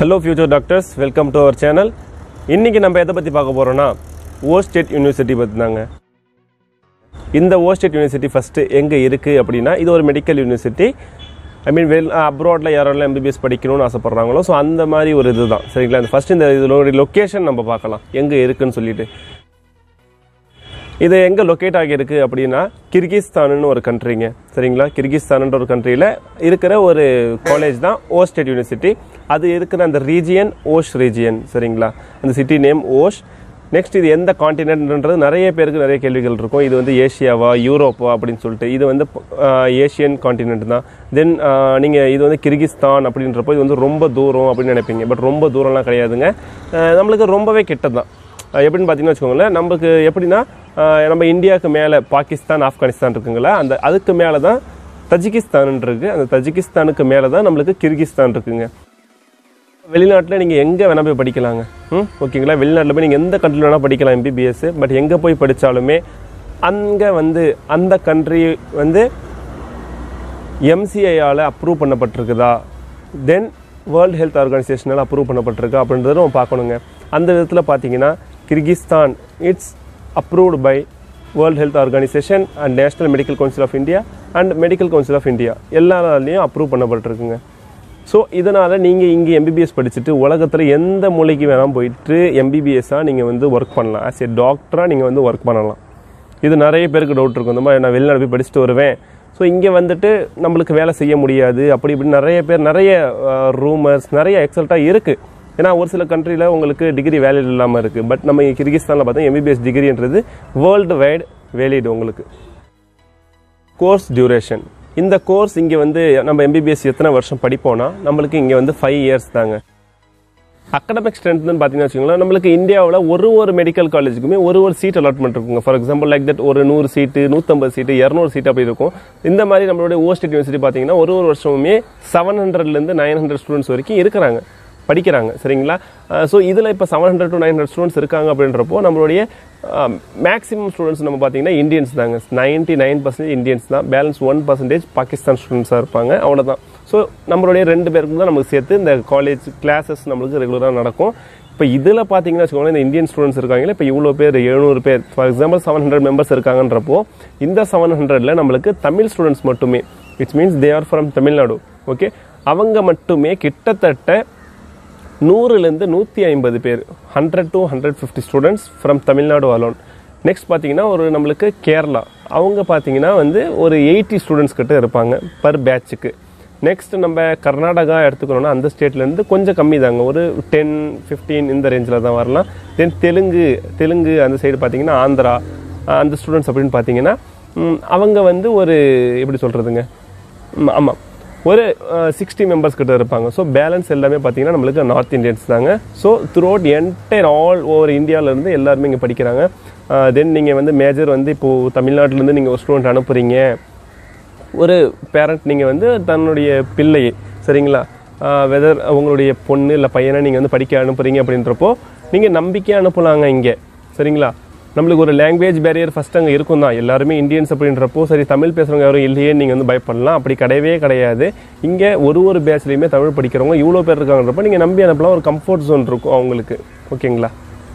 hello future doctors welcome to our channel இன்னைக்கு நம்ம எதை பற்றி பார்க்க போகிறோம்னா ஓ ஸ்டேட் யூனிவர்சிட்டி பற்றி தாங்க இந்த ஓ ஸ்டேட் யூனிவர்சிட்டி ஃபஸ்ட்டு எங்கே இருக்குது அப்படின்னா இது ஒரு medical university I mean well அப்ராடில் யாரெல்லாம் எம்பிபிஎஸ் படிக்கணும்னு ஆசைப்பட்றாங்களோ ஸோ அந்த மாதிரி ஒரு இதுதான் சரிங்களா இந்த ஃபஸ்ட் இந்த இதோட லொக்கேஷன் நம்ம பார்க்கலாம் எங்கே இருக்குன்னு சொல்லிட்டு இது எங்கே லொக்கேட் ஆகியிருக்கு அப்படின்னா கிர்கிஸ்தான்னு ஒரு கண்ட்ரிங்க சரிங்களா கிர்கிஸ்தான்ன்ற ஒரு கண்ட்ரியில் இருக்கிற ஒரு காலேஜ் தான் ஓ ஸ்டேட் யூனிவர்சிட்டி அது இருக்கிற அந்த ரீஜியன் ஓஷ் ரீஜியன் சரிங்களா அந்த சிட்டி நேம் ஓஷ் நெக்ஸ்ட் இது எந்த காண்டினென்ட்ன்றது நிறைய பேருக்கு நிறைய கேள்விகள் இருக்கும் இது வந்து ஏஷியாவா யூரோப்பா அப்படின்னு சொல்லிட்டு இது வந்து ஏஷியன் காண்டினென்ட் தான் தென் நீங்கள் இது வந்து கிர்கிஸ்தான் அப்படின்றப்போ இது வந்து ரொம்ப தூரம் அப்படின்னு நினைப்பீங்க பட் ரொம்ப தூரம்லாம் கிடையாதுங்க அஹ் நம்மளுக்கு ரொம்பவே கிட்ட தான் அஹ் எப்படின்னு பார்த்தீங்கன்னா வச்சுக்கோங்களேன் நமக்கு எப்படின்னா அஹ் நம்ம இந்தியாவுக்கு மேலே பாகிஸ்தான் ஆப்கானிஸ்தான் இருக்குங்களா அந்த அதுக்கு மேலே தான் தஜிகிஸ்தான் இருக்கு அந்த தஜிகிஸ்தானுக்கு மேலே தான் நம்மளுக்கு கிர்கிஸ்தான் இருக்குங்க வெளிநாட்டில் நீங்கள் எங்கே வேணால் போய் படிக்கலாங்க ம் ஓகேங்களா வெளிநாட்டில் போய் நீங்கள் எந்த கண்ட்ரியில் வேணால் படிக்கலாம் எம்பிபிஎஸ் பட் எங்கே போய் படித்தாலுமே அங்கே வந்து அந்த கண்ட்ரி வந்து எம்சிஐயால் அப்ரூவ் பண்ணப்பட்டிருக்குதா தென் வேர்ல்டு ஹெல்த் ஆர்கனைசேஷனால் அப்ரூவ் பண்ணப்பட்டிருக்கா அப்படின்றத நம்ம பார்க்கணுங்க அந்த விதத்தில் பார்த்தீங்கன்னா Kyrgyzstan it's approved by World Health Organization and National Medical Council of India and Medical Council of India எல்லாராலையும் அப்ரூவ் பண்ணப்பட்டிருக்குங்க ஸோ இதனால் நீங்கள் இங்கே எம்பிபிஎஸ் படிச்சுட்டு உலகத்தில் எந்த மூலைக்கு வேணால் போயிட்டு எம்பிபிஎஸ்ஸாக நீங்கள் வந்து ஒர்க் பண்ணலாம் ஆஸ் ஏ டாக்டராக நீங்கள் வந்து ஒர்க் பண்ணலாம் இது நிறைய பேருக்கு டவுட் இருக்கும் இந்த மாதிரி நான் வெளிநாடு போய் படிச்சுட்டு வருவேன் ஸோ இங்கே வந்துட்டு நம்மளுக்கு வேலை செய்ய முடியாது அப்படி இப்படி நிறைய பேர் நிறைய ரூமர்ஸ் நிறைய எக்ஸல்ட்டாக இருக்குது ஏன்னா ஒரு சில கண்ட்ரியில் உங்களுக்கு டிகிரி வேலிட் இல்லாமல் இருக்குது பட் நம்ம இங்க கிர்கிஸ்தானில் பார்த்தா எம்பிபிஎஸ் டிகிரின்றது வேர்ல்டு வைடு வேலிட் உங்களுக்கு கோர்ஸ் டியூரேஷன் இந்த கோர்ஸ் இங்கே வந்து நம்ம எம்பிபிஎஸ் எத்தனை வருஷம் படிப்போம்னா நம்மளுக்கு இங்கே வந்து ஃபைவ் இயர்ஸ் தாங்க அகடமிக் ஸ்ட்ரென்த்னு பார்த்தீங்கன்னா வச்சுக்கோங்களேன் நம்மளுக்கு இந்தியாவில் ஒரு ஒரு மெடிக்கல் காலேஜுக்குமே ஒரு ஒரு சீட் அலாட்மெண்ட் இருக்குங்க ஃபார் எக்ஸாம்பிள் லைக் தட் ஒரு நூறு சீட்டு நூற்றம்பது சீட்டு இரநூறு சீட் அப்படி இருக்கும் இந்த மாதிரி நம்மளுடைய ஓ ஸ்டேட் யூனிவர்சிட்டி பார்த்தீங்கன்னா ஒரு ஒரு வருஷமுமே செவன் ஹண்ட்ரட்லேருந்து நைன் ஹண்ட்ரட் ஸ்டூடெண்ட்ஸ் வரைக்கும் இருக்கிறாங்க படிக்கிறாங்க சரிங்களா ஸோ இதில் இப்போ seven hundred to nine hundred students இருக்காங்க அப்படின்றப்போ நம்மளுடைய மேக்ஸிமம் ஸ்டூடெண்ட்ஸ் நம்ம பார்த்தீங்கன்னா இந்தியன்ஸ் தாங்க நைன்ட்டி நைன் பர்சன்டேஜ் இந்தியன்ஸ் தான் பேலன்ஸ் ஒன் பர்சன்டேஜ் பாகிஸ்தான் ஸ்டூடெண்ட்ஸாக இருப்பாங்க அவ்வளோதான் ஸோ நம்மளுடைய ரெண்டு பேருக்கு தான் நமக்கு சேர்த்து இந்த காலேஜ் கிளாஸஸ் நம்மளுக்கு ரெகுலராக நடக்கும் இப்போ இதில் பார்த்தீங்கன்னா வச்சுக்கோங்களேன் இந்த இந்தியன் ஸ்டூடெண்ட்ஸ் இருக்காங்களே இப்போ இவ்வளோ பேர் எழுநூறு பேர் for example seven hundred members இருக்காங்கன்றப்போ இந்த செவன் ஹண்ட்ரட்ல நம்மளுக்கு தமிழ் ஸ்டூடெண்ட்ஸ் மட்டுமே it's means they are from Tamil Nadu okay அவங்க மட்டுமே கிட்டத்தட்ட நூறுலேருந்து நூற்றி ஐம்பது பேர் hundred to hundred fifty students from Tamil Nadu alone next பார்த்தீங்கன்னா ஒரு நம்மளுக்கு கேரளா அவங்க பார்த்தீங்கன்னா வந்து ஒரு எயிட்டி ஸ்டூடெண்ட்ஸ் கிட்ட இருப்பாங்க பர் பேட்சுக்கு நெக்ஸ்ட் நம்ம கர்நாடகா எடுத்துக்கணும்னா அந்த ஸ்டேட்லேருந்து கொஞ்சம் கம்மி தாங்க ஒரு டென் ஃபிஃப்டீன் இந்த ரேஞ்சில் தான் வரலாம் தென் தெலுங்கு தெலுங்கு அந்த சைடு பார்த்தீங்கன்னா ஆந்திரா அஹ் அந்த ஸ்டூடெண்ட்ஸ் அப்படின்னு பார்த்தீங்கன்னா ம், அவங்க வந்து ஒரு எப்படி சொல்கிறதுங்க ஆமாம் ஒரு சிக்ஸ்டி மெம்பர்ஸ் கிட்ட இருப்பாங்க ஸோ பேலன்ஸ் எல்லாமே பார்த்தீங்கன்னா நம்மளுக்கு நார்த் இந்தியன்ஸ் தாங்க so throughout entire all over இந்தியாவிலேருந்து எல்லாருமே இங்கே படிக்கிறாங்க தென் நீங்கள் வந்து மேஜர் வந்து இப்போது தமிழ்நாட்டிலேருந்து நீங்கள் ஒரு ஸ்டூடெண்ட் அனுப்புகிறீங்க ஒரு பேரண்ட் நீங்கள் வந்து தன்னுடைய பிள்ளையை சரிங்களா வெதர் உங்களுடைய பொண்ணு இல்லை பையனை நீங்கள் வந்து படிக்க அனுப்புகிறீங்க அப்படின்றப்போ நீங்கள் நம்பிக்கையாக அனுப்பலாங்க இங்கே சரிங்களா நம்மளுக்கு ஒரு லாங்குவேஜ் பேரியர் ஃபஸ்ட் அங்கே இருக்கும் தான் எல்லாருமே இந்தியன்ஸ் அப்படின்றப்போ சரி தமிழ் பேசுகிறவங்க யாரும் இல்லையே நீங்கள் வந்து பயப்படலாம் அப்படி கிடையவே கிடையாது இங்கே ஒரு ஒரு பேட்ச்லேயுமே தமிழ் படிக்கிறவங்க இவ்வளோ பேர் இருக்காங்கன்றப்போ நீங்கள் நம்பி அனுப்பலாம் ஒரு கம்ஃபர்ட் ஜோன் இருக்கும் அவங்களுக்கு ஓகேங்களா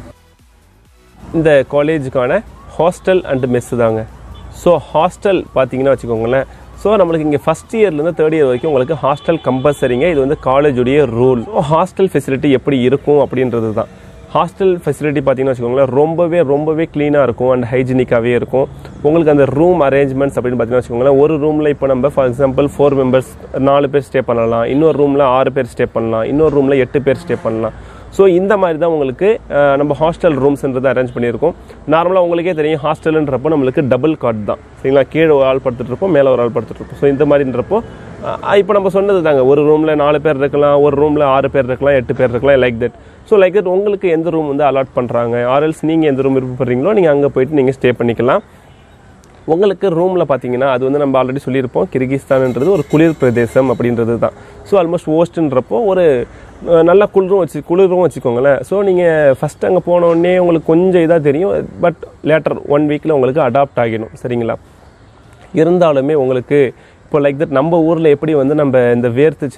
இந்த காலேஜுக்கான ஹாஸ்டல் அண்ட் மெஸ் தாங்க ஸோ ஹாஸ்டல் பார்த்தீங்கன்னா வச்சுக்கோங்களேன் ஸோ நம்மளுக்கு இங்கே ஃபஸ்ட் இயர்லேருந்து தேர்ட் இயர் வரைக்கும் உங்களுக்கு ஹாஸ்டல் கம்பல்சரிங்க இது வந்து காலேஜுடைய ரூல் ஸோ ஹாஸ்டல் ஃபெசிலிட்டி எப்படி இருக்கும் அப்படின்றது தான் ஹாஸ்டல் ஃபெசிலிட்டி பார்த்தீங்கன்னா வச்சுக்கோங்களேன் ரொம்பவே ரொம்பவே க்ளீனாக இருக்கும் அண்ட் ஹைஜீனிக்காகவே இருக்கும் உங்களுக்கு அந்த ரூம் அரேஞ்ச்மெண்ட்ஸ் அப்படின்னு பார்த்தீங்கன்னா வச்சுக்கோங்களேன் ஒரு ரூமில் இப்போ நம்ம ஃபார் எக்ஸாம்பிள் ஃபோர் மெம்பர்ஸ் நாலு பேர் ஸ்டே பண்ணலாம் இன்னொரு ரூமில் ஆறு பேர் ஸ்டே பண்ணலாம் இன்னொரு ரூமில் எட்டு பேர் ஸ்டே பண்ணலாம் ஸோ இந்த மாதிரி தான் உங்களுக்கு அஹ், நம்ம ஹாஸ்டல் ரூம்ஸ்ன்றதை அரேஞ்ச் பண்ணியிருக்கோம் நார்மலாக உங்களுக்கே தெரியும் ஹாஸ்டல்ன்றப்போ நம்மளுக்கு டபுள் காட் தான் சரிங்களா கீழே ஒரு ஆள் படுத்துட்டு இருப்போம் மேலே ஒரு ஆள் படுத்துட்டு இருப்போம் ஸோ இந்த மாதிரின்றப்போ இப்போ நம்ம சொன்னது தாங்க ஒரு ரூமில் நாலு பேர் இருக்கலாம் ஒரு ரூமில் ஆறு பேர் இருக்கலாம் எட்டு பேர் இருக்கலாம் like that so like that உங்களுக்கு எந்த ரூம் வந்து அலாட் பண்ணுறாங்க ஆர்எல்ஸ் நீங்கள் எந்த ரூம் விருப்பப்படுறீங்களோ நீங்கள் அங்கே போயிட்டு நீங்கள் ஸ்டே பண்ணிக்கலாம் உங்களுக்கு ரூமில் பார்த்தீங்கன்னா அது வந்து நம்ம ஆல்ரெடி சொல்லியிருப்போம் கிர்கிஸ்தான்ன்றது ஒரு குளிர் பிரதேசம் அப்படின்றது தான் ஸோ ஆல்மோஸ்ட் ஓஸ்ட்ன்றப்போ ஒரு அஹ், நல்ல குளிரும் வச்சு குளிரும் வச்சுக்கோங்களேன் ஸோ நீங்கள் ஃபஸ்ட் அங்கே போனோடனே உங்களுக்கு கொஞ்சம் இதாக தெரியும் பட் லேட்டர் ஒன் வீக்கில் உங்களுக்கு அடாப்ட் ஆகிடும் சரிங்களா இருந்தாலுமே உங்களுக்கு இப்போ லைக் தட் நம்ம ஊரில் எப்படி வந்து நம்ம இந்த வேர்த்துச்சுன்னா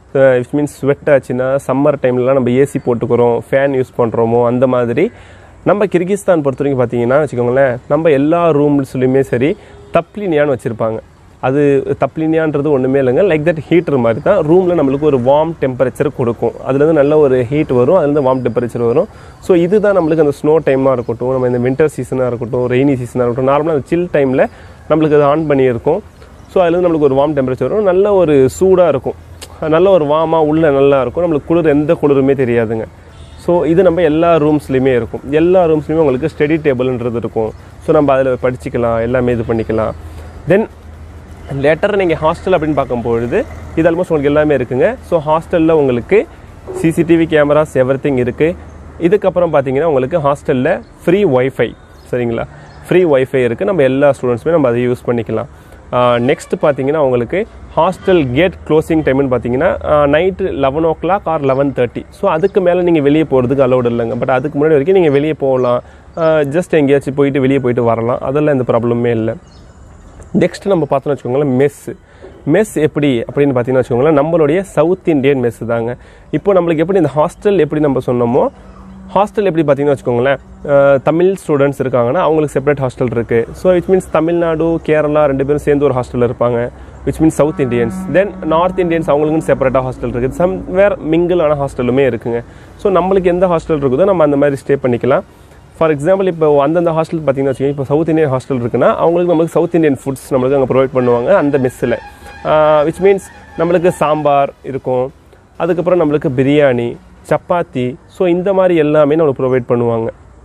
விச் மீன்ஸ் ஸ்வெட் ஆச்சுன்னா சம்மர் டைம்லலாம் நம்ம ஏசி போட்டுக்கிறோம் ஃபேன் யூஸ் பண்ணுறோமோ அந்த மாதிரி நம்ம கிர்கிஸ்தான் பொறுத்த வரைக்கும் பார்த்தீங்கன்னா வச்சுக்கோங்களேன் நம்ம எல்லா ரூம்ஸ்லையுமே சரி தப்ளினியான்னு வச்சுருப்பாங்க அது தப்ளினியான்றது ஒன்றுமே இல்லைங்க லைக் தட் ஹீட்டர் மாதிரி தான் ரூமில் நம்மளுக்கு ஒரு வார்ம் டெம்பரேச்சர் கொடுக்கும் அதுலேருந்து நல்ல ஒரு ஹீட் வரும் அதுலேருந்து வார்ம் டெம்பரேச்சர் வரும் ஸோ இதுதான் நம்மளுக்கு அந்த ஸ்னோ டைமாக இருக்கட்டும் நம்ம இந்த வின்டர் சீசனாக இருக்கட்டும் ரெய்னி சீசனாக இருக்கட்டும் நார்மலாக அந்த சில் டைமில் நம்மளுக்கு அது ஆன் பண்ணியிருக்கும் ஸோ அதுலேருந்து நம்மளுக்கு ஒரு வார்ம் டெம்பரேச்சர் வரும் நல்ல ஒரு சூடாக இருக்கும் நல்ல ஒரு வார்மாக உள்ளே நல்லா இருக்கும் நம்மளுக்கு குளிர் எந்த குளிருமே தெரியாதுங்க ஸோ இது நம்ம எல்லா ரூம்ஸ்லையுமே இருக்கும் எல்லா ரூம்ஸ்லையுமே உங்களுக்கு ஸ்டடி டேபிள்ன்றது இருக்கும் ஸோ நம்ம அதில் படிச்சுக்கலாம் எல்லாமே இது பண்ணிக்கலாம் தென் லேட்டர் நீங்கள் ஹாஸ்டல் அப்படின்னு பார்க்கும்பொழுது இது ஆல்மோஸ்ட் உங்களுக்கு எல்லாமே இருக்குங்க ஸோ ஹாஸ்டலில் உங்களுக்கு சிசிடிவி கேமராஸ் எவ்ரி திங் இருக்குது இதுக்கப்புறம் பார்த்தீங்கன்னா உங்களுக்கு ஹாஸ்டலில் ஃப்ரீ ஒய்ஃபை சரிங்களா ஃப்ரீ ஒய்ஃபை இருக்குது நம்ம எல்லா ஸ்டூடெண்ட்ஸுமே நம்ம அதை யூஸ் பண்ணிக்கலாம் நெக்ஸ்ட் பார்த்தீங்கன்னா உங்களுக்கு ஹாஸ்டல் கேட் க்ளோசிங் டைம்னு பார்த்தீங்கன்னா night eleven o'clock or eleven thirty so அதுக்கு மேலே நீங்கள் வெளியே போகிறதுக்கு அலௌட் இல்லைங்க பட் அதுக்கு முன்னாடி வரைக்கும் நீங்கள் வெளியே போகலாம் ஜஸ்ட் எங்கேயாச்சும் போயிட்டு வெளியே போயிட்டு வரலாம் அதெல்லாம் எந்த ப்ராப்ளமே இல்லை நெக்ஸ்ட் நம்ம பார்த்தோம்னு வச்சுக்கோங்களேன் மெஸ் மெஸ் எப்படி அப்படின்னு பார்த்தீங்கன்னா வச்சுக்கோங்களேன் நம்மளுடைய சவுத் இந்தியன் மெஸ் தாங்க இப்போ நம்மளுக்கு எப்படி இந்த ஹாஸ்டல் எப்படி நம்ம சொன்னோமோ ஹாஸ்டல் எப்படி பார்த்தீங்கன்னா வச்சுக்கோங்களேன் அஹ், தமிழ் ஸ்டூடெண்ட்ஸ் இருக்காங்கன்னா அவங்களுக்கு செப்பரேட் ஹாஸ்டல் இருக்குது so which means Tamil Nadu Kerala ரெண்டு பேரும் சேர்ந்து ஒரு ஹாஸ்டலில் இருப்பாங்க which means south Indians then north Indians அவங்களுக்கும் செப்பரேட்டாக ஹாஸ்டல் இருக்குது சம் வேர் மிங்கிளான ஹாஸ்டலுமே இருக்குங்க ஸோ நம்மளுக்கு எந்த ஹாஸ்டல் இருக்குதோ நம்ம அந்த மாதிரி ஸ்டே பண்ணிக்கலாம் ஃபார் எக்ஸாம்பிள் இப்போ அந்தந்த ஹாஸ்டல் பார்த்தீங்கன்னா வச்சுக்கோங்க இப்போ சவுத் இந்தியன் ஹாஸ்டல் இருக்குன்னா அவங்களுக்கு நம்மளுக்கு சவுத் இந்தியன் ஃபுட்ஸ் நம்மளுக்கு அங்கே ப்ரொவைட் பண்ணுவாங்க அந்த மெஸ்ஸில் விச் மீன்ஸ் நம்மளுக்கு சாம்பார் இருக்கும் அதுக்கப்புறம் நம்மளுக்கு பிரியாணி சப்பாத்தி ஸோ இந்த மாதிரி எல்லாமே நம்மளுக்கு ப்ரொவைட் பண்ணுவாங்க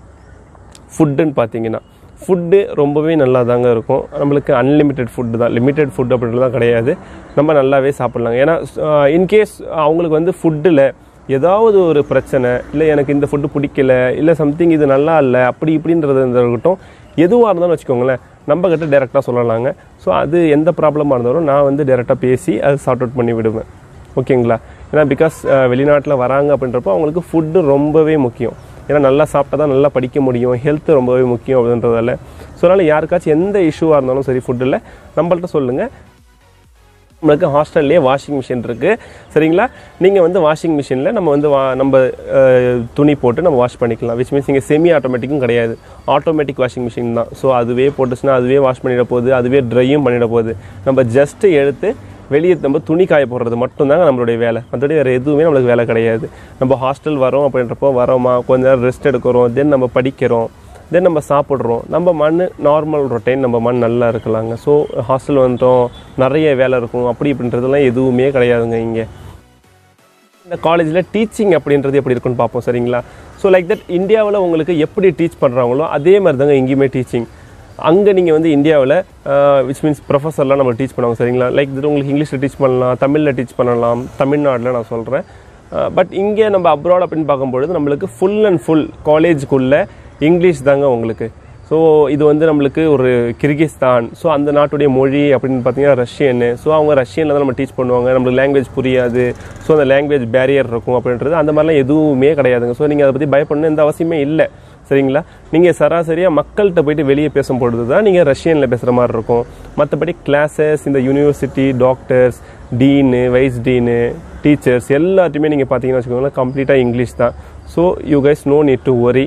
ஃபுட்டுன்னு பார்த்தீங்கன்னா ஃபுட்டு ரொம்பவே நல்லா தாங்க இருக்கும் நம்மளுக்கு அன்லிமிட்டெட் ஃபுட்டு தான் லிமிட்டெட் ஃபுட் அப்படின்றதுலாம் கிடையாது நம்ம நல்லாவே சாப்பிட்லாங்க ஏன்னா இன்கேஸ் அவங்களுக்கு வந்து ஃபுட்டில் ஏதாவது ஒரு பிரச்சனை இல்லை எனக்கு இந்த ஃபுட்டு பிடிக்கல இல்லை சம்திங் இது நல்லா இல்லை அப்படி இப்படின்றது இருக்கட்டும் எதுவாக இருந்தாலும் வச்சுக்கோங்களேன் நம்ம கிட்ட டேரெக்டாக சொல்லலாங்க ஸோ அது எந்த ப்ராப்ளமாக இருந்தாலும் நான் வந்து டேரெக்டாக பேசி அது சார்ட் அவுட் பண்ணி விடுவேன் ஓகேங்களா ஏன்னா பிகாஸ் வெளிநாட்டில் வராங்க அப்படின்றப்போ அவங்களுக்கு ஃபுட்டு ரொம்பவே முக்கியம் ஏன்னா நல்லா சாப்பிட்டா தான் நல்லா படிக்க முடியும் ஹெல்த் ரொம்பவே முக்கியம் அப்படின்றதால ஸோ அதனால் யாருக்காச்சும் எந்த இஷ்யூவாக இருந்தாலும் சரி ஃபுட்டில் நம்மள்ட்ட சொல்லுங்கள் நம்மளுக்கு ஹாஸ்டல்லே வாஷிங் மிஷின் இருக்குது சரிங்களா நீங்கள் வந்து வாஷிங் மிஷினில் நம்ம வந்து வா நம்ம அஹ், துணி போட்டு நம்ம வாஷ் பண்ணிக்கலாம் விச் மீன்ஸ் இங்கே செமி ஆட்டோமேட்டிக்கும் கிடையாது ஆட்டோமேட்டிக் வாஷிங் மிஷின் தான் ஸோ அதுவே போட்டுச்சுன்னா அதுவே வாஷ் பண்ணிட போகுது அதுவே ட்ரையும் பண்ணிட போகுது நம்ம ஜஸ்ட்டு எடுத்து வெளியே நம்ம துணி காய போடுறது மட்டும்தாங்க நம்மளுடைய வேலை மற்றபடி வேறு எதுவுமே நம்மளுக்கு வேலை கிடையாது நம்ம ஹாஸ்டல் வரோம் அப்படின்றப்போ வரோமா கொஞ்ச நேரம் ரெஸ்ட் எடுக்கிறோம் தென் நம்ம படிக்கிறோம் தென் நம்ம சாப்பிட்றோம் நம்ம மண் நார்மல் ரொட்டைன் நம்ம மண் நல்லா இருக்கலாங்க ஸோ ஹாஸ்டல் வந்துட்டோம் நிறைய வேலை இருக்கும் அப்படி இப்படின்றதெல்லாம் எதுவுமே கிடையாதுங்க இங்கே இந்த காலேஜில் டீச்சிங் அப்படின்றது எப்படி இருக்குன்னு பார்ப்போம் சரிங்களா ஸோ லைக் தட் இந்தியாவில் உங்களுக்கு எப்படி டீச் பண்ணுறாங்களோ அதே மாதிரி தாங்க இங்கேயுமே டீச்சிங் அங்கே நீங்கள் வந்து இந்தியாவில் விச் மீன்ஸ் ப்ரொஃபஸர்லாம் நம்ம டீச் பண்ணுவாங்க சரிங்களா லைக் தட் உங்களுக்கு இங்கிலீஷில் டீச் பண்ணலாம் தமிழில் டீச் பண்ணலாம் தமிழ்நாட்டில் நான் சொல்கிறேன் பட் இங்கே நம்ம அப்ராட் அப்படின்னு பார்க்கும்பொழுது நம்மளுக்கு ஃபுல் அண்ட் ஃபுல் காலேஜுக்குள்ளே இங்கிலீஷ் தாங்க உங்களுக்கு ஸோ இது வந்து நம்மளுக்கு ஒரு கிர்கிஸ்தான் ஸோ அந்த நாட்டுடைய மொழி அப்படின்னு பார்த்தீங்கன்னா ரஷ்யன்னு ஸோ அவங்க ரஷ்யனில் தான் நம்ம டீச் பண்ணுவாங்க நம்மளுக்கு லாங்குவேஜ் புரியாது ஸோ அந்த லாங்குவேஜ் பேரியர் இருக்கும் அப்படின்றது அந்த மாதிரிலாம் எதுவுமே கிடையாதுங்க ஸோ நீங்கள் அதை பற்றி பயப்படணும் எந்த அவசியமே இல்லை சரிங்களா நீங்கள் சராசரியாக மக்கள்கிட்ட போயிட்டு வெளியே பேசும்பொழுது தான் நீங்கள் ரஷ்யனில் பேசுகிற மாதிரி இருக்கும் மற்றபடி கிளாஸஸ் இந்த university doctors dean vice dean teachers எல்லாத்தையுமே நீங்கள் பார்த்தீங்கன்னா வச்சுக்கோங்களேன் கம்ப்ளீட்டாக இங்கிலீஷ் தான் so you guys no need to worry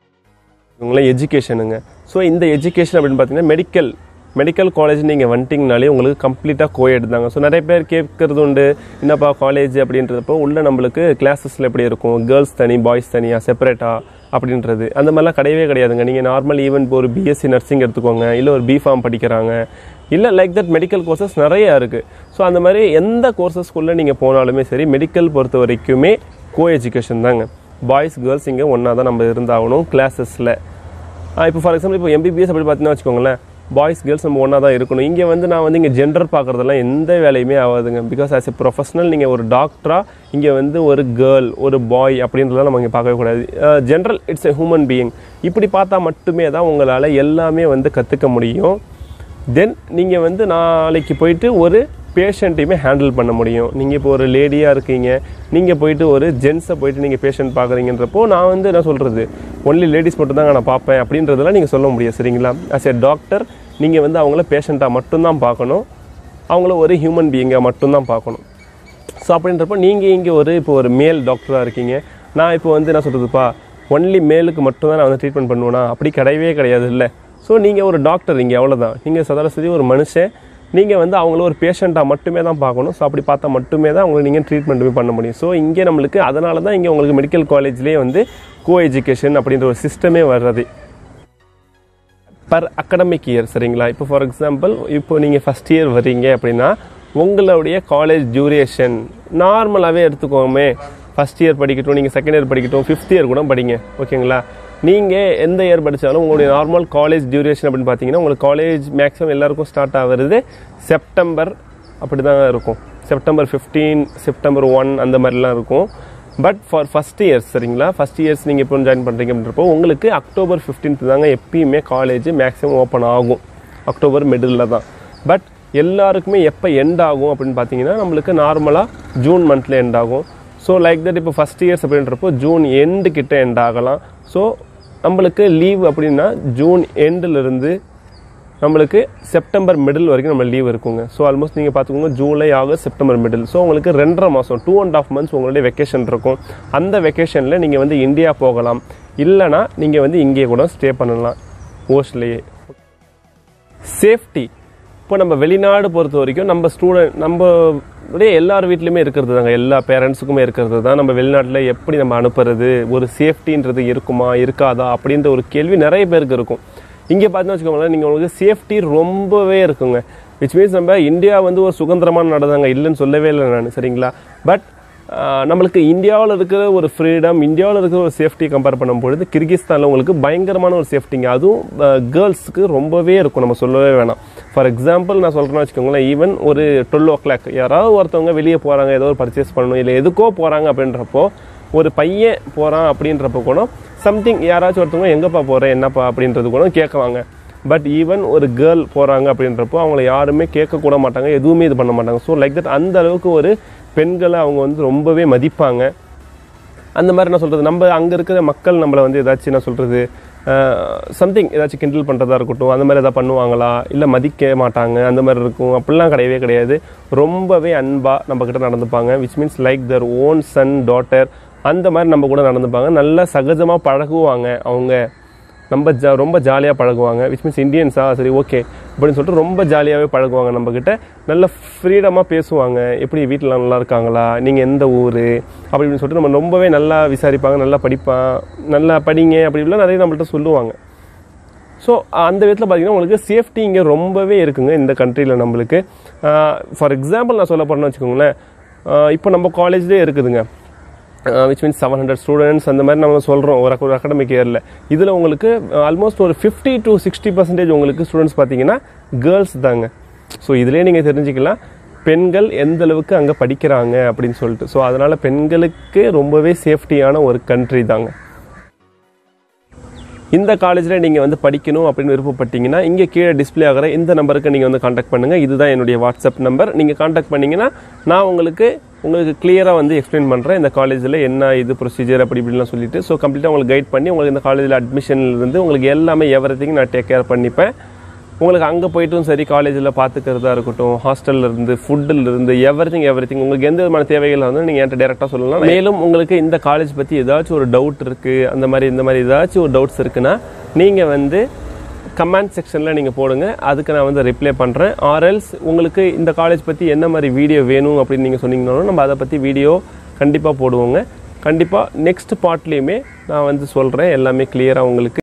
உங்களை எஜுகேஷனுங்க ஸோ இந்த எஜுகேஷன் அப்படின்னு பார்த்தீங்கன்னா மெடிக்கல் மெடிக்கல் காலேஜ் நீங்கள் வந்துட்டிங்கனாலே உங்களுக்கு கம்ப்ளீட்டாக கோயட் தாங்க ஸோ நிறைய பேர் கேட்கறது உண்டு என்னப்பா காலேஜ் அப்படின்றப்போ உள்ள நம்மளுக்கு கிளாஸஸில் எப்படி இருக்கும் கேர்ள்ஸ் தனி பாய்ஸ் தனியாக செப்பரேட்டாக அப்படின்றது அந்த மாதிரிலாம் கிடையவே கிடையாதுங்க நீங்கள் நார்மல் ஈவன் இப்போ ஒரு பிஎஸ்சி நர்சிங் எடுத்துக்கோங்க இல்லை ஒரு பிஃபார்ம் படிக்கிறாங்க இல்லை லைக் தட் மெடிக்கல் கோர்சஸ் நிறைய இருக்குது ஸோ அந்த மாதிரி எந்த கோர்சஸ்க்குள்ளே நீங்கள் போனாலுமே சரி மெடிக்கல் பொறுத்த வரைக்குமே கோ எஜுகேஷன் தாங்க பாய்ஸ் கேர்ள்ஸ் இங்கே ஒன்றா தான் நம்ம இருந்தாகணும் கிளாஸஸில் இப்போ ஃபார் எக்ஸாம்பிள் இப்போ எம்பிபிஎஸ் அப்படி பார்த்தீங்கன்னா வச்சுக்கோங்களேன் பாய்ஸ் கேர்ள்ஸ் நம்ம ஒன்றா தான் இருக்கணும் இங்கே வந்து நான் வந்து இங்கே ஜெண்டர் பார்க்குறதெல்லாம் எந்த வேலையுமே ஆகாதுங்க பிகாஸ் ஆஸ் எ ப்ரொஃபஷனல் நீங்கள் ஒரு டாக்டராக இங்கே வந்து ஒரு கேர்ள் ஒரு பாய் அப்படின்றதெல்லாம் நம்ம இங்கே பார்க்கவே கூடாது general it's a human being இப்படி பார்த்தா மட்டுமே தான் உங்களால் எல்லாமே வந்து கற்றுக்க முடியும் தென் நீங்கள் வந்து நாளைக்கு போயிட்டு ஒரு பேஷண்ட்டையுமே ஹேண்டில் பண்ண முடியும் நீங்கள் இப்போ ஒரு லேடியாக இருக்கீங்க நீங்கள் போயிட்டு ஒரு ஜென்ஸை போயிட்டு நீங்கள் பேஷண்ட் பார்க்குறீங்கன்றப்போ நான் வந்து என்ன சொல்கிறது ஒன்லி லேடிஸ் மட்டும் தாங்க நான் பார்ப்பேன் அப்படின்றதெல்லாம் நீங்கள் சொல்ல முடியாது சரிங்களா ஆஸ் எ டாக்டர் நீங்கள் வந்து அவங்கள பேஷண்ட்டாக மட்டும்தான் பார்க்கணும் அவங்கள ஒரு ஹியூமன் பீயிங்காக மட்டும்தான் பார்க்கணும் ஸோ அப்படின்றப்போ நீங்கள் இங்கே ஒரு இப்போ ஒரு மேல் டாக்டராக இருக்கீங்க நான் இப்போ வந்து என்ன சொல்கிறதுப்பா ஒன்லி மேலுக்கு மட்டும்தான் நான் வந்து ட்ரீட்மெண்ட் பண்ணுவேனா அப்படி கிடையவே கிடையாது இல்லை ஸோ நீங்கள் ஒரு டாக்டர் இங்கே அவ்வளோதான் நீங்கள் சதாரசதி ஒரு மனுஷன் நீங்கள் வந்து அவங்கள ஒரு பேஷண்ட்டாக மட்டுமே தான் பார்க்கணும் ஸோ அப்படி பார்த்தா மட்டுமே தான் அவங்களுக்கு நீங்கள் ட்ரீட்மெண்ட்டுமே பண்ண முடியும் ஸோ இங்கே நம்மளுக்கு அதனால தான் இங்கே உங்களுக்கு மெடிக்கல் காலேஜ்லேயே வந்து கோ எஜுகேஷன் அப்படின்ற ஒரு சிஸ்டமே வர்றது பர் அகடமிக் இயர் சரிங்களா இப்போ ஃபார் எக்ஸாம்பிள் இப்போ நீங்கள் ஃபஸ்ட் இயர் வர்றீங்க அப்படின்னா உங்களுடைய காலேஜ் டியூரேஷன் நார்மலாகவே எடுத்துக்கோமே ஃபஸ்ட் இயர் படிக்கட்டும் நீங்கள் செகண்ட் இயர் படிக்கட்டும் ஃபிஃப்த் இயர் கூட படிங்க ஓகேங்களா நீங்கள் எந்த இயர் படித்தாலும் உங்களுடைய நார்மல் காலேஜ் டியூரேஷன் அப்படின்னு பார்த்தீங்கன்னா உங்களுக்கு காலேஜ் மேக்ஸிமம் எல்லாருக்கும் ஸ்டார்ட் ஆகிறது செப்டம்பர் அப்படி தான் இருக்கும் செப்டம்பர் ஃபிஃப்டீன் செப்டம்பர் ஒன் அந்த மாதிரிலாம் இருக்கும் பட் ஃபார் ஃபஸ்ட் இயர்ஸ் சரிங்களா ஃபஸ்ட் இயர்ஸ் நீங்கள் எப்போ ஜாயின் பண்ணுறீங்க அப்படின்றப்போ உங்களுக்கு அக்டோபர் 15th தாங்க எப்பயுமே காலேஜ் மேக்ஸிமம் ஓப்பன் ஆகும் அக்டோபர் மிடில் தான் பட் எல்லாருக்குமே எப்போ எண்ட் ஆகும் அப்படின்னு பார்த்தீங்கன்னா நம்மளுக்கு நார்மலாக ஜூன் மந்த்தில் எண்ட் ஆகும் ஸோ லைக் தட் இப்போ ஃபஸ்ட் இயர்ஸ் அப்படின்றப்போ ஜூன் எண்டு கிட்ட எண்ட் ஆகலாம் ஸோ நம்மளுக்கு லீவ் அப்படின்னா ஜூன் எண்டிலிருந்து நம்மளுக்கு செப்டம்பர் மிடில் வரைக்கும் நம்ம லீவ் இருக்குங்க ஸோ ஆல்மோஸ்ட் நீங்கள் பார்த்துக்கோங்க July August September middle so உங்களுக்கு ரெண்டரை மாதம் டூ அண்ட் ஆஃப் மந்த்ஸ் உங்களுடைய வெக்கேஷன் இருக்கும் அந்த வெக்கேஷனில் நீங்கள் வந்து இந்தியா போகலாம் இல்லைனா நீங்கள் வந்து இங்கே கூட ஸ்டே பண்ணலாம் ஓஸ்ட்லேயே சேஃப்டி இப்போ நம்ம வெளிநாடு பொறுத்த வரைக்கும் நம்ம ஸ்டூடெண்ட் நம்ம உடைய எல்லார் வீட்லையுமே இருக்கிறது தாங்க எல்லா பேரண்ட்ஸுக்குமே இருக்கிறது தான் நம்ம வெளிநாட்டில் எப்படி நம்ம அனுப்புறது ஒரு சேஃப்டின்றது இருக்குமா இருக்காதா அப்படின்ற ஒரு கேள்வி நிறைய பேருக்கு இருக்கும் இங்கே பார்த்தீங்கன்னா வச்சுக்கோங்களேன் நீங்கள் உங்களுக்கு சேஃப்டி ரொம்பவே இருக்குங்க விச் மீன்ஸ் நம்ம இந்தியா வந்து ஒரு சுதந்திரமான நடந்தாங்க இல்லைன்னு சொல்லவே இல்லை நான் சரிங்களா பட் நம்மளுக்கு இந்தியாவில் இருக்கிற ஒரு ஃப்ரீடம் இந்தியாவில் இருக்கிற ஒரு சேஃப்டி கம்பேர் பண்ணும்பொழுது கிர்கிஸ்தானில் உங்களுக்கு பயங்கரமான ஒரு சேஃப்டிங்க அதுவும் கேர்ள்ஸுக்கு ரொம்பவே இருக்கும் நம்ம சொல்லவே வேணாம் ஃபார் எக்ஸாம்பிள் நான் சொல்கிறேன்னு வச்சுக்கோங்களேன் ஈவன் ஒரு டுவெல் ஓ கிளாக் யாராவது ஒருத்தவங்க வெளியே போகிறாங்க ஏதோ ஒரு பர்ச்சேஸ் பண்ணணும் இல்லை எதுக்கோ போகிறாங்க அப்படின்றப்போ ஒரு பையன் போகிறான் அப்படின்றப்போ கூட சம்திங் யாராச்சும் ஒருத்தவங்க எங்கப்பா போகிறேன் என்னப்பா அப்படின்றது கூட கேட்குவாங்க பட் ஈவன் ஒரு கேர்ள் போகிறாங்க அப்படின்றப்போ அவங்கள யாருமே கேட்கக்கூட மாட்டாங்க எதுவுமே இது பண்ண மாட்டாங்க ஸோ லைக் தட் அந்த அளவுக்கு ஒரு பெண்களை அவங்க வந்து ரொம்பவே மதிப்பாங்க அந்த மாதிரி நான் சொல்கிறது நம்ம அங்கே இருக்கிற மக்கள் நம்மளை வந்து ஏதாச்சும் என்ன சொல்கிறது சம்திங் ஏதாச்சும் கிண்டல் பண்ணுறதா இருக்கட்டும் அந்த மாதிரி எதாவது பண்ணுவாங்களா இல்லை மதிக்க மாட்டாங்க அந்த மாதிரி இருக்கும் அப்படிலாம் கிடையவே கிடையாது ரொம்பவே அன்பாக நம்மக்கிட்ட நடந்துப்பாங்க which means like their own son daughter அந்த மாதிரி நம்ம கூட நடந்துப்பாங்க நல்லா சகஜமாக பழகுவாங்க அவங்க நம்ம ஜா ரொம்ப ஜாலியாக பழகுவாங்க விச் மீன்ஸ் இந்தியன்ஸா சரி ஓகே அப்படின்னு சொல்லிட்டு ரொம்ப ஜாலியாகவே பழகுவாங்க நம்மக்கிட்ட நல்ல ஃப்ரீடமாக பேசுவாங்க எப்படி வீட்டில் நல்லா இருக்காங்களா நீங்கள் எந்த ஊர் அப்படி இப்படின்னு சொல்லிட்டு நம்ம ரொம்பவே நல்லா விசாரிப்பாங்க நல்லா படிப்பான் நல்லா படிங்க அப்படி இப்படிலாம் நிறைய நம்மள்ட்ட சொல்லுவாங்க ஸோ அந்த விதத்தில் பார்த்தீங்கன்னா உங்களுக்கு சேஃப்டி இங்கே ரொம்பவே இருக்குங்க இந்த கண்ட்ரியில் நம்மளுக்கு ஃபார் எக்ஸாம்பிள் நான் சொல்ல போறேன்னு வச்சுக்கோங்களேன் இப்போ நம்ம காலேஜ்லேயே இருக்குதுங்க which means seven hundred students அந்த மாதிரி நம்ம சொல்கிறோம் ஒரு ஒரு அகடமிக் இயரில் இதில் உங்களுக்கு ஆல்மோஸ்ட் ஒரு ஃபிஃப்டி டு சிக்ஸ்டி பர்சன்டேஜ் உங்களுக்கு ஸ்டூடெண்ட்ஸ் பார்த்தீங்கன்னா கேர்ள்ஸ் தாங்க ஸோ இதுலேயே நீங்கள் தெரிஞ்சுக்கலாம் பெண்கள் எந்த அளவுக்கு அங்கே படிக்கிறாங்க அப்படின்னு சொல்லிட்டு ஸோ அதனால் பெண்களுக்கு ரொம்பவே சேஃப்டியான ஒரு கண்ட்ரி தாங்க இந்த காலேஜில் நீங்கள் வந்து படிக்கணும் அப்படின்னு விருப்பப்பட்டீங்கன்னா இங்கே கீழே டிஸ்ப்ளே ஆகிற இந்த நம்பருக்கு நீங்கள் வந்து காண்டாக்ட் பண்ணுங்கள் இதுதான் என்னுடைய வாட்ஸ்அப் நம்பர் நீங்கள் காண்டாக்ட் பண்ணிங்கன்னா நான் உங்களுக்கு உங்களுக்கு கிளியராக வந்து எக்ஸ்பிளைன் பண்ணுறேன் இந்த காலேஜில் என்ன இது ப்ரொசீஜர் அப்படி இப்படிலாம் சொல்லிட்டு ஸோ கம்ப்ளீட்டாக உங்களுக்கு கைட் பண்ணி உங்களுக்கு இந்த காலேஜில் அட்மிஷன்லேருந்து உங்களுக்கு எல்லாமே எவ்ரி நான் டேக் கேர் பண்ணிப்பேன் உங்களுக்கு அங்கே போயிட்டும் சரி காலேஜில் பார்த்துக்கிறதா இருக்கட்டும் ஹாஸ்டல்ல இருந்து ஃபுட்டில் இருந்து எவ்ரி திங் எவ்ரி திங் உங்களுக்கு எந்த விதமான தேவைகள் வந்து நீங்கள் என்கிட்ட டேரெக்டாக சொல்லலாம் மேலும் உங்களுக்கு இந்த காலேஜ் பற்றி ஏதாச்சும் ஒரு டவுட் இருக்குது அந்த மாதிரி இந்த மாதிரி ஏதாச்சும் ஒரு டவுட்ஸ் இருக்குன்னா நீங்கள் வந்து கமெண்ட் செக்ஷனில் நீங்கள் போடுங்க அதுக்கு நான் வந்து ரிப்ளை பண்ணுறேன் ஆர்எல்ஸ் உங்களுக்கு இந்த காலேஜ் பற்றி என்ன மாதிரி வீடியோ வேணும் அப்படின்னு நீங்கள் சொன்னீங்கன்னாலும் நம்ம அதை பற்றி வீடியோ கண்டிப்பாக போடுவோங்க கண்டிப்பாக நெக்ஸ்ட் பார்ட்லேயுமே நான் வந்து சொல்கிறேன் எல்லாமே கிளியராக உங்களுக்கு